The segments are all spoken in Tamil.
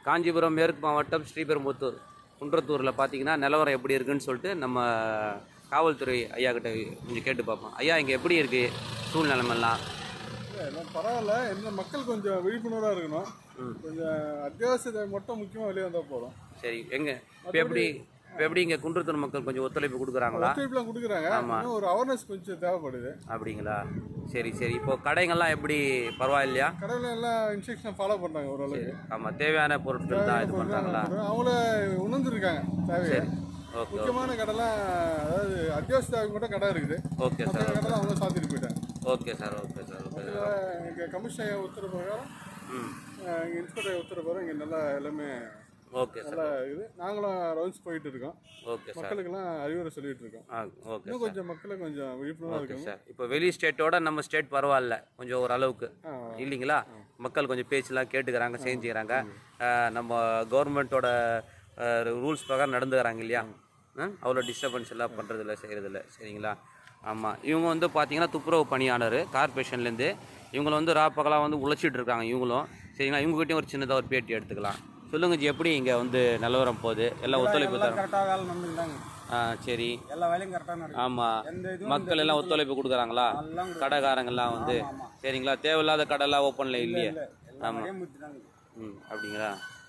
காஞ்சிபுரம் மேற்கு மாவட்டம் ஸ்ரீபெரும்புத்தூர் குன்றத்தூரில் பார்த்தீங்கன்னா நிலவரம் எப்படி இருக்குன்னு சொல்லிட்டு நம்ம காவல்துறை ஐயா கிட்ட கொஞ்சம் கேட்டு பார்ப்போம் ஐயா இங்கே எப்படி இருக்குது சூழ்நிலைமெல்லாம் இல்ல, எல்லாம் பரவாயில்ல என்ன மக்கள் கொஞ்சம் விழிப்புணர்வாக இருக்கணும் கொஞ்சம் அத்தியாவசியத்தை மட்டும் முக்கியமாக வெளியே வந்தால் போதும் சரி எங்கே இப்போ எப்படி இப்போ எப்படி இங்கே குன்றத்தூர் மக்கள் கொஞ்சம் ஒத்துழைப்பு கொடுக்குறாங்களா ஒத்துழைப்புலாம் கொடுக்குறாங்க இன்னும் ஒரு அவேர்னஸ் கொஞ்சம் தேவைப்படுது அப்படிங்களா சரி சரி இப்போ கடைங்கள்லாம் எப்படி பரவாயில்லையா கடையில் எல்லாம் இன்ஸ்ட்ரக்ஷன் ஃபாலோ பண்ணுறாங்க ஓரளவுக்கு ஆமாம் தேவையான பொருட்கள் தான் இது பண்ணுறாங்களா அவங்கள உணர்ந்துருக்காங்க தேவையை ஓகே முக்கியமான கடைலாம் அதாவது அத்தியாவசிய தேவை மட்டும் கடை இருக்குது ஓகே சார் மற்ற கடைலாம் அவங்க சாத்திட்டு போயிட்டாங்க okay sir okay sir okay எங்கள் கமிஷனர் உத்தரவு பிரகாரம் ம் எங்கள் இன்ஸ்பெக்டர் உத்தரவு பிரகாரம் இங்கே நல்லா எல்லாமே ஓகே சார் நல்லா இருக்குது நாங்களும் ரவுண்ட்ஸ் போயிட்டு இருக்கோம் ஓகே சார் மக்களுக்கெல்லாம் அறிவுரை சொல்லிட்டு இருக்கோம் ஆ ஓகே இன்னும் கொஞ்சம் மக்களை கொஞ்சம் விழிப்புணர்வாக ஓகே இருக்கணும் சார் இப்போ வெளி ஸ்டேட்டோட நம்ம ஸ்டேட் பரவாயில்ல கொஞ்சம் ஓரளவுக்கு இல்லைங்களா மக்கள் கொஞ்சம் பேச்செல்லாம் கேட்டுக்கிறாங்க செஞ்சுக்கிறாங்க அஹ், நம்ம கவர்மெண்ட்டோட ரூல்ஸ் பிரகாரம் நடந்துக்கிறாங்க இல்லையா அஹ், அவ்வளோ டிஸ்டர்பன்ஸ் எல்லாம் பண்ணுறதில்ல செய்கிறதில்ல சரிங்களா ஆமாம் இவங்க வந்து பார்த்தீங்கன்னா துப்புரவு பணியாளர் கார்பரேஷன்லேருந்து இவங்களை வந்து ராப்பகலாக வந்து உழைச்சிட்டு இருக்காங்க இவங்களும் சரிங்களா இவங்ககிட்டயும் ஒரு சின்னதாக ஒரு பேட்டி எடுத்துக்கலாம் சொல்லுங்க ஜி எப்படி இங்கே வந்து நிலவரம் போகுது எல்லாம் ஒத்துழைப்பு தரோம் கரெக்டாக வேலை நடந்துட்டாங்க ஆ சரி எல்லா வேலையும் கரெக்டாக நடக்கும் ஆமாம் எந்த இதுவும் மக்கள் எல்லாம் ஒத்துழைப்பு கொடுக்குறாங்களா எல்லாம் கடைக்காரங்கெல்லாம் வந்து சரிங்களா தேவையில்லாத கடைலாம் ஓப்பனில் இல்லையே எல்லா வேலையும் முடிச்சுட்டாங்க ம் அப்படிங்களா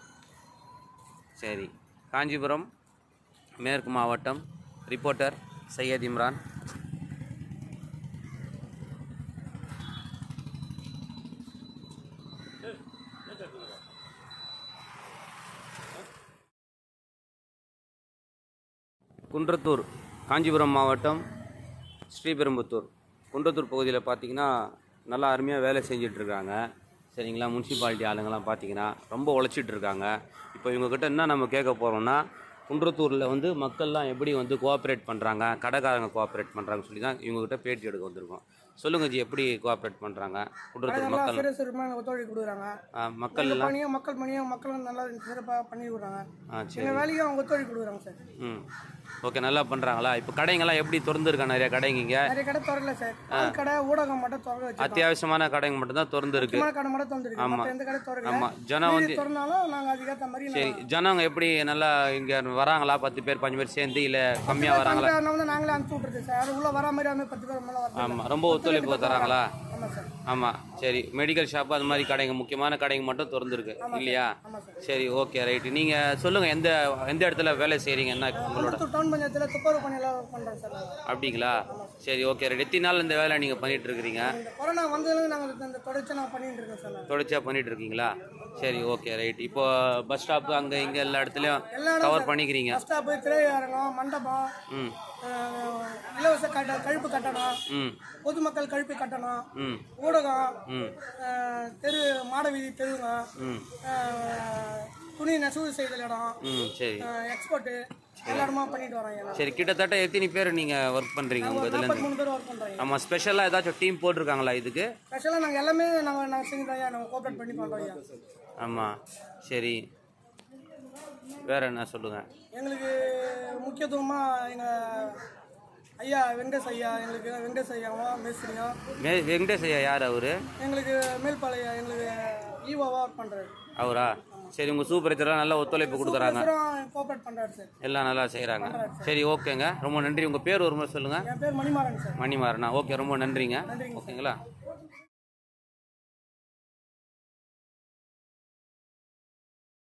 சரி காஞ்சிபுரம் மேற்கு மாவட்டம் ரிப்போர்ட்டர் சையத் இம்ரான் குன்றத்தூர் காஞ்சிபுரம் மாவட்டம் ஸ்ரீபெரும்புத்தூர் குன்றத்தூர் பகுதியில் பார்த்தீங்கன்னா நல்லா அருமையாக வேலை செஞ்சுட்டு இருக்காங்க சரிங்களா முனிசிபாலிட்டி ஆளுங்கெல்லாம் பார்த்தீங்கன்னா ரொம்ப உழைச்சிட்டு இருக்காங்க இப்போ இவங்கக்கிட்ட என்ன நம்ம கேட்க போகிறோம்னா குன்றத்தூரில் வந்து மக்கள்லாம் எப்படி வந்து கோஆப்ரேட் பண்ணுறாங்க கடைக்காரங்க கோஆப்ரேட் பண்ணுறாங்கன்னு சொல்லி தான் இவங்ககிட்ட பேட்டி எடுக்க வந்திருக்கோம் சொல்லுங்கள் ஜி எப்படி கோஆப்ரேட் பண்ணுறாங்க குன்றத்தூர் நல்லா மக்கள் சிறு சிறுமாக ஒத்துழைப்பு கொடுக்குறாங்க ஆ, மக்கள் எங்கள் எல்லாம் பணியும் மக்கள் பணியும் மக்களும் நல்லா சிறப்பாக பண்ணி விடுறாங்க ஆ சரி எங்கள் வேலையும் அவங்க ஒத்துழைப்பு கொடுக்குறாங்க சார் ம் ஓகே நல்லா பண்ணுறாங்களா இப்போ கடைங்கெல்லாம் எப்படி திறந்துருக்கா நிறைய கடைங்க இங்கே நிறைய கடை திறக்கல சார் பால் கடை ஊடகம் மட்டும் திறக்க வச்சு அத்தியாவசியமான கடைங்க மட்டும்தான் திறந்துருக்கு சும்மா கடை மட்டும் திறந்துருக்கு மற்ற எந்த கடை திறக்கல ஆமாம் ஜனம் வந்து மீறி திறந்தாலும் நாங்கள் அதுக்கேற்ற மாதிரி சரி ஜனங்க எப்படி நல்லா இங்கே வராங்களா பத்து பேர் பஞ்சு பேர் சேர்ந்து இல்லை கம்மியாக வராங்களா நாங்கள் வந்து நாங்களே அனுப்பிச்சு விட்றது சார் யாரும் உள்ளே வரா மாதிரி அந்த பத்து பேர் மேலே வரல ஆமாம் ரொம்ப ஒத்துழைப்பு தராங்களா ஆமாம் சார் ஆமாம் சரி மெடிக்கல் ஷாப் அது மாதிரி கடைங்க முக்கியமான கடைங்க மட்டும் திறந்துருக்கு இல்லையா ஆமாம் சார் சரி ஓகே ரைட்டு நீங்கள் சொல்லுங்கள் எந்த எந்த இடத்துல வேலை செய்கிறீங்க என்ன உங்களோட குளத்தூர் டவுன் பஞ்சாயத்தில் துப்புரவு பணியெல்லாம் பண்ணுறோம் சார் நாங்கள் அப்படிங்களா சரி ஓகே ரைட் எத்தனை நாள் இந்த வேலை நீங்கள் பண்ணிட்டு இருக்கிறீங்க இந்த கொரோனா வந்ததுலேருந்து நாங்கள் இந்த தொடர்ச்சி நான் பண்ணிட்டு இருக்கோம் சார் நாங்கள் தொடர்ச்சியாக பண்ணிட்டு இருக்கீங்களா சரி ஓகே ரைட் இப்போ பஸ் ஸ்டாப்பு அங்கே இங்கே எல்லா இடத்துலையும் எல்லா இடம் கவர் பண்ணிக்கிறீங்க பஸ் ஸ்டாப்பு திரையரங்கம் மண்டபம் ம் அஹ், இலவச கட்ட கழிப்பு கட்டணம் ம் பொதுமக்கள் கழிப்பு கட்டணம் ம் ஊடகம் ம் அஹ், தெரு மாடவீதி தெருவுங்க ம் அஹ், துணி நெசவு செய்தல் இடம் ம் சரி எக்ஸ்போர்ட்டு எல்லா இடமா பண்ணிட்டு வராங்க சரி கிட்டத்தட்ட எத்தனை பேர் நீங்கள் ஒர்க் பண்ணுறீங்க உங்கள் நாற்பத்தி இதுலேருந்து மூணு பேர் ஒர்க் பண்ணுறாங்க ஆமாம் ஸ்பெஷலாக ஏதாச்சும் டீம் போட்டிருக்காங்களா இதுக்கு ஸ்பெஷலாக நாங்கள் எல்லாமே நாங்கள் நாங்கள் செஞ்சு தான் நாங்கள் கோஆப்ரேட் பண்ணி பண்ணுறோம் ஐயா ஆமாம் சரி வேற என்ன சொல்லுங்கள் எங்களுக்கு முக்கியத்துவமாக எங்கள் ஐயா வெங்கடேஷ் ஐயா எங்களுக்கு வெங்கடேஷ் ஐயாவும் மேஸ்திரியும் மே வெங்கடேஷ் ஐயா யார் அவரு எங்களுக்கு மேல்பாளையா எங்களுக்கு ஈவோவாக ஒர்க் பண்ணுறாரு அவரா சரி உங்கள் சூப்பர்வைசர்லாம் நல்லா ஒத்துழைப்பு கொடுக்குறாங்க கோஆப்ரேட் பண்ணுறாரு சார் எல்லாம் நல்லா செய்கிறாங்க சரி ஓகேங்க ரொம்ப நன்றி உங்கள் பேர் ஒரு முறை சொல்லுங்கள் என் பேர் மணிமாறன் சார் மணிமாறனா ஓகே ரொம்ப நன்றிங்க ஓகேங்களா